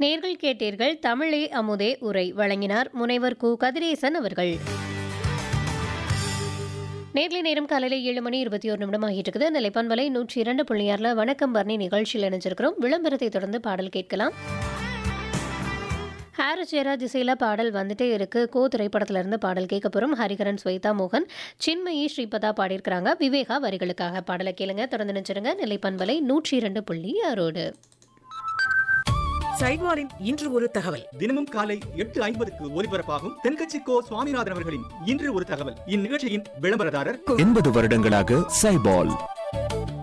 நேர்கள் கேட்டீர்கள் தமிழே அமுதே உரை வழங்கினார் முனைவர் கு கதிரேசன் அவர்கள் நேர்லை நேரம் காலையில் ஏழு மணி இருபத்தி ஒரு நிமிடம் ஆகிட்டு இருக்குது நிலைப்பண்பலை நூற்றி இரண்டு புள்ளியாரில் வணக்கம் பர்ணி நிகழ்ச்சியில் இணைஞ்சிருக்கிறோம் விளம்பரத்தை தொடர்ந்து பாடல் கேட்கலாம் ஹாரிஸ் ஜெயராஜ் இசையில் பாடல் வந்துட்டே இருக்கு கோ திரைப்படத்துல இருந்து பாடல் கேட்க போகிறோம் ஹரிகரன் ஸ்வேதா மோகன் சின்மயி ஸ்ரீபதா பாடியிருக்கிறாங்க விவேகா வரிகளுக்காக பாடலை கேளுங்க தொடர்ந்து நினைச்சிருங்க நிலைப்பண்பலை நூற்றி இரண்டு புள்ளி ஆறோடு சைவாரின் இன்று ஒரு தகவல் தினமும் காலை எட்டு ஐம்பதுக்கு ஒலிபரப்பாகும் தென்கட்சி கோ சுவாமிநாதன் அவர்களின் இன்று ஒரு தகவல் இந்நிகழ்ச்சியின் விளம்பரதாரர் எண்பது வருடங்களாக சைபால்